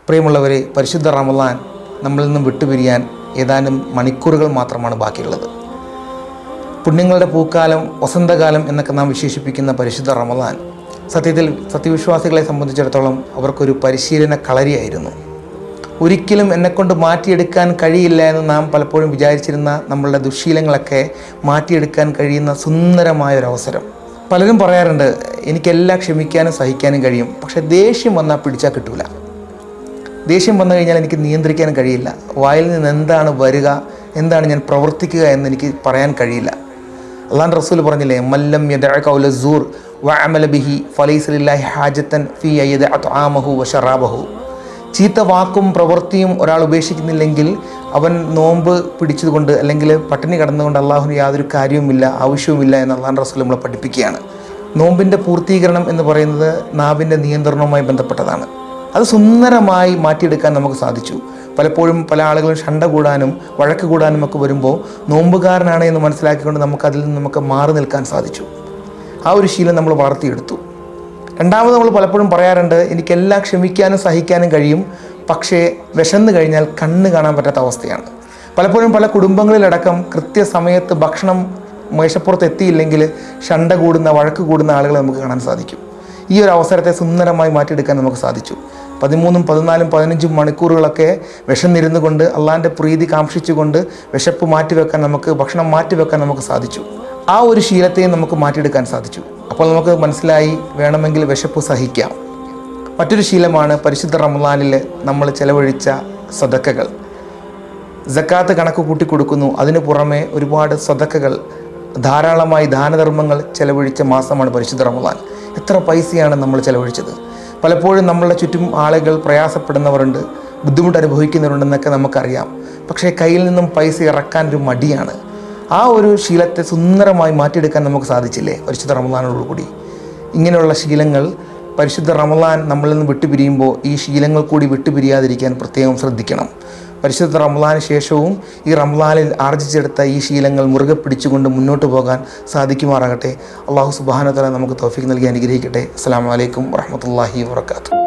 പ്രിയമുള്ളവരെ പരിശുദ്ധ റമദാൻ നമ്മളിൽ നിന്നും വിട്ടുപിരിയാൻ ഏതാനും മണിക്കൂറുകൾ മാത്രമാണ് ബാക്കിയുള്ളത് പുണ്യങ്ങളുടെ പൂക്കാലം വസന്തകാലം എന്നൊക്കെ നാം വിശേഷിപ്പിക്കുന്ന പരിശുദ്ധ റമദാൻ സത്യത്തിൽ സത്യവിശ്വാസികളെ സംബന്ധിച്ചിടത്തോളം അവർക്കൊരു പരിശീലന കളരിയായിരുന്നു ഒരിക്കലും എന്നെക്കൊണ്ട് മാറ്റിയെടുക്കാൻ കഴിയില്ല എന്ന് നാം പലപ്പോഴും വിചാരിച്ചിരുന്ന നമ്മളുടെ ദുശീലങ്ങളൊക്കെ മാറ്റിയെടുക്കാൻ കഴിയുന്ന സുന്ദരമായ ഒരു അവസരം പലരും പറയാറുണ്ട് എനിക്കെല്ലാം ക്ഷമിക്കാനും സഹിക്കാനും കഴിയും പക്ഷേ ദേഷ്യം വന്നാൽ പിടിച്ചാൽ കിട്ടൂല ദേഷ്യം വന്നു കഴിഞ്ഞാൽ എനിക്ക് നിയന്ത്രിക്കാൻ കഴിയില്ല വായിൽ നിന്ന് എന്താണ് വരിക എന്താണ് ഞാൻ പ്രവർത്തിക്കുക എന്ന് എനിക്ക് പറയാൻ കഴിയില്ല അള്ളാൻ റസൂൽ പറഞ്ഞില്ലേ മല്ലം യദഅ സൂർ വ അമല ബിഹി ഫലൈസലില്ലാഹി ഹാജത്തൻ ഫി അയ്യദ അത്ആമഹു വ ശറാബഹു ചീത്ത വാക്കും പ്രവൃത്തിയും ഒരാൾ ഉപേക്ഷിക്കുന്നില്ലെങ്കിൽ അവൻ നോമ്പ് പിടിച്ചതുകൊണ്ട് അല്ലെങ്കിൽ പട്ടിണി കിടന്നുകൊണ്ട് അള്ളാഹുവിന് യാതൊരു കാര്യവുമില്ല ആവശ്യവുമില്ല എന്ന് അള്ളാൻ റസൂൽ നമ്മളെ പഠിപ്പിക്കുകയാണ് നോമ്പിൻ്റെ പൂർത്തീകരണം എന്ന് പറയുന്നത് നാവിൻ്റെ നിയന്ത്രണവുമായി ബന്ധപ്പെട്ടതാണ് അത് സുന്ദരമായി മാറ്റിയെടുക്കാൻ നമുക്ക് സാധിച്ചു പലപ്പോഴും പല ആളുകളും ഷണ്ട കൂടാനും വഴക്ക് കൂടാനും ഒക്കെ വരുമ്പോൾ നോമ്പുകാരനാണ് എന്ന് മനസ്സിലാക്കിക്കൊണ്ട് നമുക്ക് അതിൽ നിന്ന് നമുക്ക് മാറി നിൽക്കാൻ സാധിച്ചു ആ ഒരു ശീലം നമ്മൾ വളർത്തിയെടുത്തു രണ്ടാമത് നമ്മൾ പലപ്പോഴും പറയാറുണ്ട് എനിക്കെല്ലാം ക്ഷമിക്കാനും സഹിക്കാനും കഴിയും പക്ഷേ വിശന്ന് കഴിഞ്ഞാൽ കണ്ണ് കാണാൻ പറ്റാത്ത അവസ്ഥയാണ് പലപ്പോഴും പല കുടുംബങ്ങളിലടക്കം കൃത്യസമയത്ത് ഭക്ഷണം മേശപ്പുറത്ത് എത്തിയില്ലെങ്കിൽ ഷണ്ട കൂടുന്ന വഴക്ക് കൂടുന്ന ആളുകളെ നമുക്ക് കാണാൻ സാധിക്കും ഈ ഒരു അവസരത്തെ സുന്ദരമായി മാറ്റിയെടുക്കാൻ നമുക്ക് സാധിച്ചു പതിമൂന്നും പതിനാലും പതിനഞ്ചും മണിക്കൂറുകളൊക്കെ വിശന്നിരുന്നു കൊണ്ട് അള്ളാൻ്റെ പ്രീതി കാക്ഷിച്ചുകൊണ്ട് വിശപ്പ് മാറ്റിവെക്കാൻ നമുക്ക് ഭക്ഷണം മാറ്റിവെക്കാൻ നമുക്ക് സാധിച്ചു ആ ഒരു ശീലത്തെയും നമുക്ക് മാറ്റിയെടുക്കാൻ സാധിച്ചു അപ്പോൾ നമുക്ക് മനസ്സിലായി വേണമെങ്കിൽ വിശപ്പ് സഹിക്കാം മറ്റൊരു ശീലമാണ് പരിശുദ്ധ റമദാനിൽ നമ്മൾ ചെലവഴിച്ച സദക്കകൾ ജക്കാത്ത് കണക്ക് കൂട്ടി കൊടുക്കുന്നു അതിനു പുറമെ ഒരുപാട് സദക്കകൾ ധാരാളമായി ദാനധർമ്മങ്ങൾ ചെലവഴിച്ച മാസമാണ് പരിശുദ്ധ റമദാൻ എത്ര പൈസയാണ് നമ്മൾ ചെലവഴിച്ചത് പലപ്പോഴും നമ്മളുടെ ചുറ്റും ആളുകൾ പ്രയാസപ്പെടുന്നവരുണ്ട് ബുദ്ധിമുട്ട് അനുഭവിക്കുന്നവരുണ്ടെന്നൊക്കെ നമുക്കറിയാം പക്ഷേ കയ്യിൽ നിന്നും പൈസ ഇറക്കാൻ ഒരു മടിയാണ് ആ ഒരു ശീലത്തെ സുന്ദരമായി മാറ്റിയെടുക്കാൻ നമുക്ക് സാധിച്ചില്ലേ പരിശുദ്ധ റമദാനോടുകൂടി ഇങ്ങനെയുള്ള ശീലങ്ങൾ പരിശുദ്ധ റമദാൻ നമ്മളിൽ നിന്ന് വിട്ടുപിരിയുമ്പോൾ ഈ ശീലങ്ങൾ കൂടി വിട്ടുപിരിയാതിരിക്കാൻ പ്രത്യേകം ശ്രദ്ധിക്കണം പരിശുദ്ധ റമദാന് ശേഷവും ഈ റമദാനിൽ ആർജിച്ചെടുത്ത ഈ ശീലങ്ങൾ മുറുകെ പിടിച്ചുകൊണ്ട് മുന്നോട്ട് പോകാൻ സാധിക്കുമാറാകട്ടെ അള്ളാഹു സുബാനത്തല നമുക്ക് തോഫിക്ക് നൽകി അനുഗ്രഹിക്കട്ടെ അസ്സാം വലൈക്കും വറഹമത്തല്ലാഹി വാത്തു